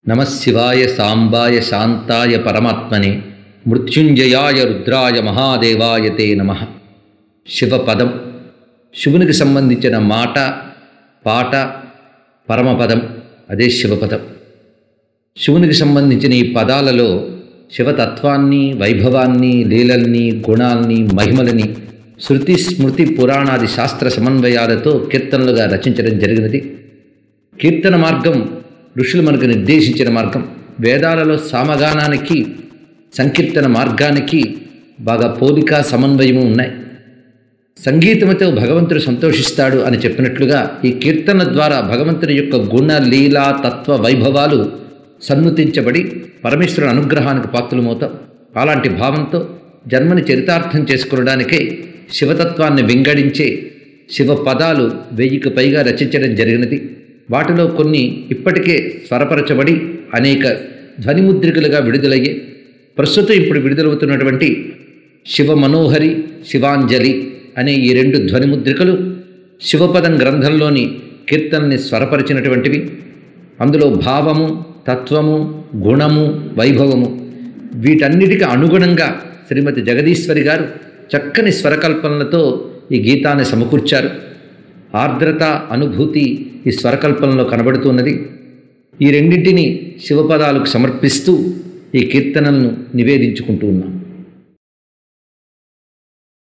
నమశివాయ సాంబాయ శాంతాయ పరమాత్మనే మృత్యుంజయాయ రుద్రాయ మహాదేవాయ తే నమ శివపదం శివునికి సంబంధించిన మాట పాట పరమపదం అదే శివపదం శివునికి సంబంధించిన ఈ పదాలలో శివతత్వాన్ని వైభవాన్ని లీలల్ని గుణాల్ని మహిమలని శృతి స్మృతి పురాణాది శాస్త్ర సమన్వయాలతో కీర్తనలుగా రచించడం జరిగినది కీర్తన మార్గం ఋషులు మనకు నిర్దేశించిన మార్గం వేదాలలో సామగానానికి సంకీర్తన మార్గానికి బాగా పోలిక సమన్వయము ఉన్నాయి సంగీతముతో భగవంతుడు సంతోషిస్తాడు అని చెప్పినట్లుగా ఈ కీర్తన ద్వారా భగవంతుని యొక్క గుణ లీలా తత్వ వైభవాలు సన్నుతించబడి పరమేశ్వరుని అనుగ్రహానికి పాత్రలమవుతాం అలాంటి భావంతో జన్మని చరితార్థం చేసుకునడానికై శివతత్వాన్ని వింగడించే శివ పదాలు వెయ్యికి పైగా రచించడం జరిగినది వాటిలో కొన్ని ఇప్పటికే స్వరపరచబడి అనేక ధ్వనిముద్రికలుగా విడుదలయ్యే ప్రస్తుతం ఇప్పుడు విడుదలవుతున్నటువంటి శివ మనోహరి శివాంజలి అనే ఈ రెండు ధ్వనిముద్రికలు శివపదం గ్రంథంలోని కీర్తనని స్వరపరిచినటువంటివి అందులో భావము తత్వము గుణము వైభవము వీటన్నిటికి అనుగుణంగా శ్రీమతి జగదీశ్వరి గారు చక్కని స్వరకల్పనలతో ఈ గీతాన్ని సమకూర్చారు ఆర్ద్రత అనుభూతి ఈ స్వరకల్పనలో కనబడుతున్నది ఈ రెండింటిని శివపదాలకు సమర్పిస్తూ ఈ కీర్తనలను నివేదించుకుంటూ ఉన్నాం